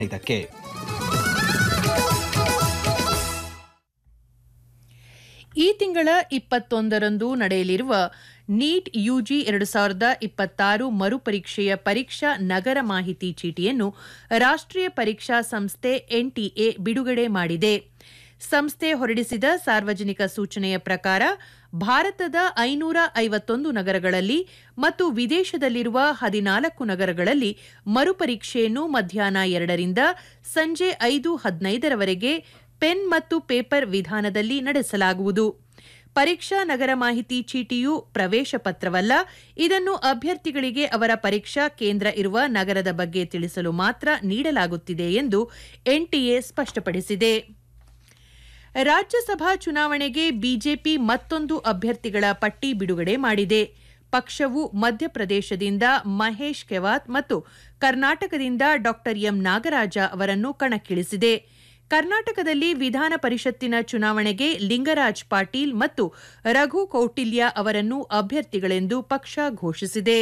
ಇದಕ್ಕೆ ಈ ತಿಂಗಳ ಇಪ್ಪತ್ತೊಂದರಂದು ನಡೆಯಲಿರುವ ನೀಟ್ ಯುಜಿ ಎರಡು ಸಾವಿರದ ಇಪ್ಪತ್ತಾರು ಮರುಪರೀಕ್ಷೆಯ ಪರೀಕ್ಷಾ ನಗರ ಮಾಹಿತಿ ಚೀಟಿಯನ್ನು ರಾಷ್ಟ್ರೀಯ ಪರೀಕ್ಷಾ ಸಂಸ್ಥೆ ಎನ್ಟಿಎ ಬಿಡುಗಡೆ ಮಾಡಿದೆ ಸಂಸ್ಥೆ ಹೊರಡಿಸಿದ ಸಾರ್ವಜನಿಕ ಸೂಚನೆಯ ಪ್ರಕಾರ ಭಾರತದ ಐನೂರ ಐವತ್ತೊಂದು ನಗರಗಳಲ್ಲಿ ಮತ್ತು ವಿದೇಶದಲ್ಲಿರುವ ಹದಿನಾಲ್ಕು ನಗರಗಳಲ್ಲಿ ಮರುಪರೀಕ್ಷೆಯನ್ನು ಮಧ್ಯಾಹ್ನ ಎರಡರಿಂದ ಸಂಜೆ ಐದು ಹದಿನೈದರವರೆಗೆ ಪೆನ್ ಮತ್ತು ಪೇಪರ್ ವಿಧಾನದಲ್ಲಿ ನಡೆಸಲಾಗುವುದು ಪರೀಕ್ಷಾ ನಗರ ಮಾಹಿತಿ ಚೀಟಿಯು ಪ್ರವೇಶ ಪತ್ರವಲ್ಲ ಇದನ್ನು ಅಭ್ಯರ್ಥಿಗಳಿಗೆ ಅವರ ಪರೀಕ್ಷಾ ಕೇಂದ್ರ ಇರುವ ನಗರದ ಬಗ್ಗೆ ತಿಳಿಸಲು ಮಾತ್ರ ನೀಡಲಾಗುತ್ತಿದೆ ಎಂದು ಎನ್ಟಿಎ ಸ್ಪಷ್ಟಪಡಿಸಿದೆ ರಾಜ್ಯಸಭಾ ಚುನಾವಣೆಗೆ ಬಿಜೆಪಿ ಮತ್ತೊಂದು ಅಭ್ಯರ್ಥಿಗಳ ಪಟ್ಟಿ ಬಿಡುಗಡೆ ಮಾಡಿದೆ ಪಕ್ಷವು ಮಧ್ಯಪ್ರದೇಶದಿಂದ ಮಹೇಶ್ ಕೆವಾತ್ ಮತ್ತು ಕರ್ನಾಟಕದಿಂದ ಡಾ ಎಂ ನಾಗರಾಜ ಅವರನ್ನು ಕಣಕ್ಕಿಳಿಸಿದೆ ಕರ್ನಾಟಕದಲ್ಲಿ ವಿಧಾನ ಪರಿಷತ್ತಿನ ಚುನಾವಣೆಗೆ ಲಿಂಗರಾಜ್ ಪಾಟೀಲ್ ಮತ್ತು ರಘು ಕೌಟಿಲ್ಯ ಅವರನ್ನು ಅಭ್ಯರ್ಥಿಗಳೆಂದು ಪಕ್ಷ ಘೋಷಿಸಿದೆ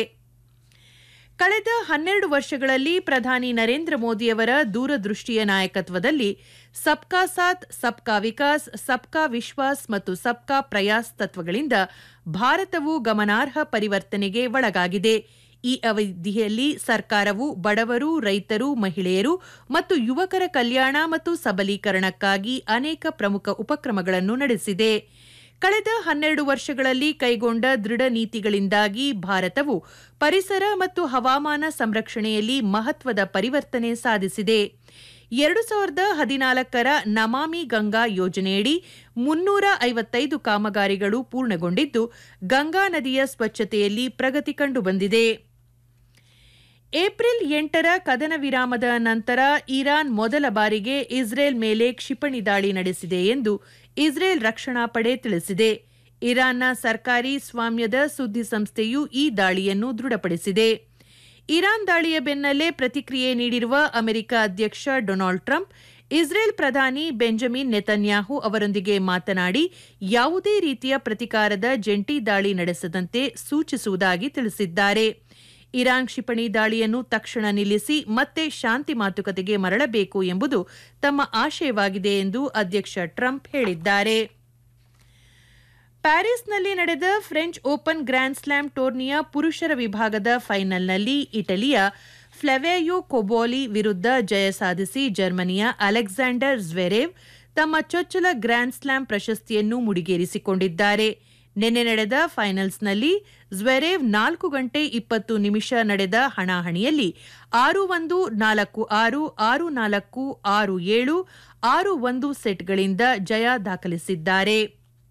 ಕಳೆದ ಹನ್ನೆರಡು ವರ್ಷಗಳಲ್ಲಿ ಪ್ರಧಾನಿ ನರೇಂದ್ರ ಮೋದಿಯವರ ದೂರದೃಷ್ಟಿಯ ನಾಯಕತ್ವದಲ್ಲಿ ಸಬ್ಕಾ ಸಾಥ್ ಸಬ್ಕಾ ವಿಕಾಸ್ ಸಬ್ಕಾ ವಿಶ್ವಾಸ್ ಮತ್ತು ಸಬ್ಕಾ ಪ್ರಯಾಸ್ ತತ್ವಗಳಿಂದ ಭಾರತವು ಗಮನಾರ್ಹ ಪರಿವರ್ತನೆಗೆ ಒಳಗಾಗಿದೆ ಈ ಅವಧಿಯಲ್ಲಿ ಸರ್ಕಾರವು ಬಡವರು ರೈತರು ಮಹಿಳೆಯರು ಮತ್ತು ಯುವಕರ ಕಲ್ಯಾಣ ಮತ್ತು ಸಬಲೀಕರಣಕ್ಕಾಗಿ ಅನೇಕ ಪ್ರಮುಖ ಉಪಕ್ರಮಗಳನ್ನು ನಡೆಸಿದೆ ಕಳೆದ ಹನ್ನೆರಡು ವರ್ಷಗಳಲ್ಲಿ ಕೈಗೊಂಡ ದೃಢ ನೀತಿಗಳಿಂದಾಗಿ ಭಾರತವು ಪರಿಸರ ಮತ್ತು ಹವಾಮಾನ ಸಂರಕ್ಷಣೆಯಲ್ಲಿ ಮಹತ್ವದ ಪರಿವರ್ತನೆ ಸಾಧಿಸಿದೆ ಎರಡು ಸಾವಿರದ ಹದಿನಾಲ್ಕರ ನಮಾಮಿ ಗಂಗಾ ಯೋಜನೆಯಡಿ ಮುನ್ನೂರ ಐವತ್ತೈದು ಕಾಮಗಾರಿಗಳು ಪೂರ್ಣಗೊಂಡಿದ್ದು ಗಂಗಾ ನದಿಯ ಸ್ವಚ್ಛತೆಯಲ್ಲಿ ಪ್ರಗತಿ ಕಂಡುಬಂದಿದೆ ಏಪ್ರಿಲ್ ಎಂಟರ ಕದನ ವಿರಾಮದ ನಂತರ ಇರಾನ್ ಮೊದಲ ಬಾರಿಗೆ ಇಸ್ರೇಲ್ ಮೇಲೆ ಕ್ಷಿಪಣಿ ದಾಳಿ ನಡೆಸಿದೆ ಎಂದು ಇಸ್ರೇಲ್ ರಕ್ಷಣಾ ಪಡೆ ತಿಳಿಸಿದೆ ಇರಾನ್ನ ಸರ್ಕಾರಿ ಸ್ವಾಮ್ಯದ ಸುದ್ದಿ ಸಂಸ್ಥೆಯು ಈ ದಾಳಿಯನ್ನು ದೃಢಪಡಿಸಿದೆ ಇರಾನ್ ದಾಳಿಯ ಬೆನ್ನಲ್ಲೇ ಪ್ರತಿಕ್ರಿಯೆ ನೀಡಿರುವ ಅಮೆರಿಕ ಅಧ್ಯಕ್ಷ ಡೊನಾಲ್ಡ್ ಟ್ರಂಪ್ ಇಸ್ರೇಲ್ ಪ್ರಧಾನಿ ಬೆಂಜಮಿನ್ ನೆತನ್ಯಾಹು ಅವರೊಂದಿಗೆ ಮಾತನಾಡಿ ಯಾವುದೇ ರೀತಿಯ ಪ್ರತಿಕಾರದ ಜಂಟಿ ದಾಳಿ ನಡೆಸದಂತೆ ಸೂಚಿಸುವುದಾಗಿ ತಿಳಿಸಿದ್ದಾರೆ ಇರಾನ್ ಕ್ಷಿಪಣಿ ದಾಳಿಯನ್ನು ತಕ್ಷಣ ನಿಲ್ಲಿಸಿ ಮತ್ತೆ ಶಾಂತಿ ಮಾತುಕತೆಗೆ ಮರಳಬೇಕು ಎಂಬುದು ತಮ್ಮ ಆಶಯವಾಗಿದೆ ಎಂದು ಅಧ್ಯಕ್ಷ ಟ್ರಂಪ್ ಹೇಳಿದ್ದಾರೆ ಪ್ಯಾರಿಸ್ನಲ್ಲಿ ನಡೆದ ಫ್ರೆಂಚ್ ಓಪನ್ ಗ್ರ್ಯಾಂಡ್ ಸ್ಲಾಮ್ ಟೂರ್ನಿಯ ಪುರುಷರ ವಿಭಾಗದ ಫೈನಲ್ನಲ್ಲಿ ಇಟಲಿಯ ಫ್ಲೆವೆಯೋ ಕೊಬೋಲಿ ವಿರುದ್ಧ ಜಯ ಸಾಧಿಸಿ ಜರ್ಮನಿಯ ಅಲೆಕ್ಸಾಂಡರ್ ಜ್ವೆರೇವ್ ತಮ್ಮ ಚೊಚ್ಚಲ ಗ್ರ್ಯಾಂಡ್ ಸ್ಲಾಮ್ ಪ್ರಶಸ್ತಿಯನ್ನು ಮುಡಿಗೇರಿಸಿಕೊಂಡಿದ್ದಾರೆ ನಿನ್ನೆ ನಡೆದ ಫೈನಲ್ಸ್ನಲ್ಲಿ ಜ್ವೆರೇವ್ ನಾಲ್ಕು ಗಂಟೆ ಇಪ್ಪತ್ತು ನಿಮಿಷ ನಡೆದ ಹಣಾಹಣಿಯಲ್ಲಿ ಆರು ಒಂದು ನಾಲ್ಕು ಆರು ಆರು ನಾಲ್ಕು ಆರು ಏಳು ಆರು ಒಂದು ಸೆಟ್ಗಳಿಂದ ಜಯ ದಾಖಲಿಸಿದ್ದಾರೆ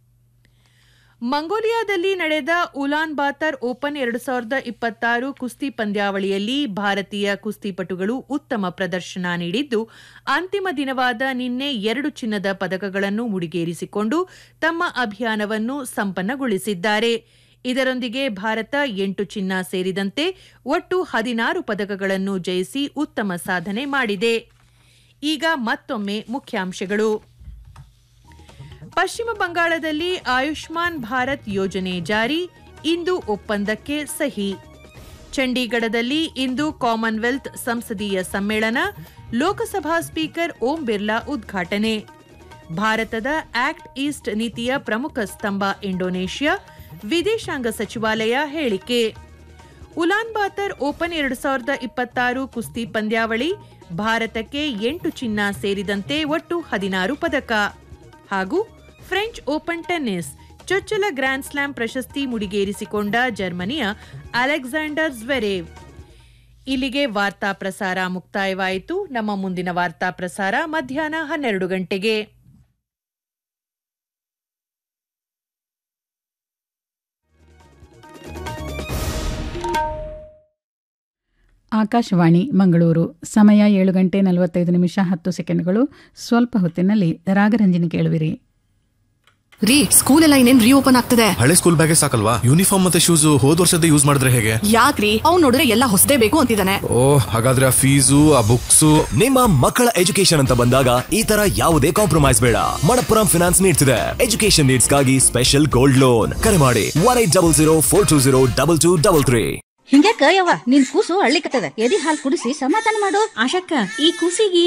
ಮಂಗೋಲಿಯಾದಲ್ಲಿ ನಡೆದ ಉಲಾನ್ ಬಾತರ್ ಓಪನ್ ಎರಡು ಸಾವಿರದ ಇಪ್ಪತ್ತಾರು ಕುಸ್ತಿ ಪಂದ್ಯಾವಳಿಯಲ್ಲಿ ಭಾರತೀಯ ಕುಸ್ತಿಪಟುಗಳು ಉತ್ತಮ ಪ್ರದರ್ಶನ ನೀಡಿದ್ದು ಅಂತಿಮ ದಿನವಾದ ನಿನ್ನೆ ಎರಡು ಚಿನ್ನದ ಪದಕಗಳನ್ನು ಮುಡಿಗೇರಿಸಿಕೊಂಡು ತಮ್ಮ ಅಭಿಯಾನವನ್ನು ಸಂಪನ್ನಗೊಳಿಸಿದ್ದಾರೆ ಇದರೊಂದಿಗೆ ಭಾರತ ಎಂಟು ಚಿನ್ನ ಸೇರಿದಂತೆ ಒಟ್ಟು ಹದಿನಾರು ಪದಕಗಳನ್ನು ಜಯಿಸಿ ಉತ್ತಮ ಸಾಧನೆ ಮಾಡಿದೆ ಈಗ ಮತ್ತೊಮ್ಮೆ ಮುಖ್ಯಾಂಶಗಳು ಪಶ್ಚಿಮ ಬಂಗಾಳದಲ್ಲಿ ಆಯುಷ್ಮಾನ್ ಭಾರತ್ ಯೋಜನೆ ಜಾರಿ ಇಂದು ಒಪ್ಪಂದಕ್ಕೆ ಸಹಿ ಚಂಡೀಗಢದಲ್ಲಿ ಇಂದು ಕಾಮನ್ವೆಲ್ತ್ ಸಂಸದೀಯ ಸಮ್ಮೇಳನ ಲೋಕಸಭಾ ಸ್ಪೀಕರ್ ಓಂ ಬಿರ್ಲಾ ಉದ್ಘಾಟನೆ ಭಾರತದ ಆಕ್ಟ್ ಈಸ್ಟ್ ನೀತಿಯ ಪ್ರಮುಖ ಸ್ತಂಭ ಇಂಡೋನೇಷ್ಯಾ ವಿದೇಶಾಂಗ ಸಚಿವಾಲಯ ಹೇಳಿಕೆ ಉಲಾನ್ ಬಾತರ್ ಓಪನ್ ಎರಡು ಸಾವಿರದ ಇಪ್ಪತ್ತಾರು ಕುಸ್ತಿ ಪಂದ್ಯಾವಳಿ ಭಾರತಕ್ಕೆ ಎಂಟು ಚಿನ್ನ ಸೇರಿದಂತೆ ಒಟ್ಟು ಹದಿನಾರು ಪದಕ ಹಾಗೂ ಫ್ರೆಂಚ್ ಓಪನ್ ಟೆನ್ನಿಸ್ ಚೊಚ್ಚಲ ಗ್ರ್ಯಾಂಡ್ ಸ್ಲಾಮ್ ಪ್ರಶಸ್ತಿ ಮುಡಿಗೇರಿಸಿಕೊಂಡ ಜರ್ಮನಿಯ ಅಲೆಕ್ಸಾಂಡರ್ ಜ್ವೆರೇವ್ ಇಲ್ಲಿಗೆ ವಾರ್ತಾ ಪ್ರಸಾರ ಮುಕ್ತಾಯವಾಯಿತು ನಮ್ಮ ಮುಂದಿನ ವಾರ್ತಾ ಪ್ರಸಾರ ಮಧ್ಯಾಹ್ನ ಹನ್ನೆರಡು ಗಂಟೆಗೆ ಆಕಾಶವಾಣಿ ಮಂಗಳೂರು ಸಮಯ ಏಳು ಗಂಟೆ ನಲವತ್ತೈದು ನಿಮಿಷ ಹತ್ತು ಸೆಕೆಂಡ್ಗಳು ಸ್ವಲ್ಪ ಹೊತ್ತಿನಲ್ಲಿ ರಾಗರಂಜನಿ ಕೇಳುವಿರಿ ರೀ ಸ್ಕೂಲ್ ಎಲ್ಲ ಇನ್ನೇನ್ ರೀಓಪನ್ ಆಗ್ತದೆ ಹಳೆ ಸ್ಕೂಲ್ ಬ್ಯಾಗೆ ಸಾಕಲ್ವಾ ಯೂನಿಫಾರ್ಮ್ ಮತ್ತೆ ಶೂಸ್ ಹೋದ್ ವರ್ಷದ ಯೂಸ್ ಮಾಡಿದ್ರೆ ಹೇಗೆ ಯಾಕ್ರಿ ಅವ್ನು ನೋಡಿದ್ರೆ ಎಲ್ಲ ಹೊಸದೇ ಬೇಕು ಅಂತಿದ್ದಾನೆ ಓ ಹಾಗಾದ್ರೆ ಆ ಫೀಸು ಆ ಬುಕ್ಸು ನಿಮ್ಮ ಮಕ್ಕಳ ಎಜುಕೇಶನ್ ಅಂತ ಬಂದಾಗ ಈ ತರ ಯಾವುದೇ ಕಾಂಪ್ರಮೈಸ್ ಬೇಡ ಮಣಪ್ಪುರಂ ಫಿನಾನ್ಸ್ ನೀಡ್ತಿದೆ ಎಜುಕೇಶನ್ ನೀಡ್ಸ್ ಗಾಗಿ ಸ್ಪೆಷಲ್ ಗೋಲ್ಡ್ ಲೋನ್ ಕರೆ ಮಾಡಿ one eight double zero four two zero double two double three ಹಿಂಗ್ಯಾಕ ಯವ್ವ ನಿನ್ ಕೂಸು ಅಳ್ಳಿಕತ್ತದ ಎದಿ ಹಾಲ್ ಕುಡಿಸಿ ಸಮಾಧಾನ ಮಾಡು ಆಶಕ್ಕ ಈ ಕೂಸಿಗೆ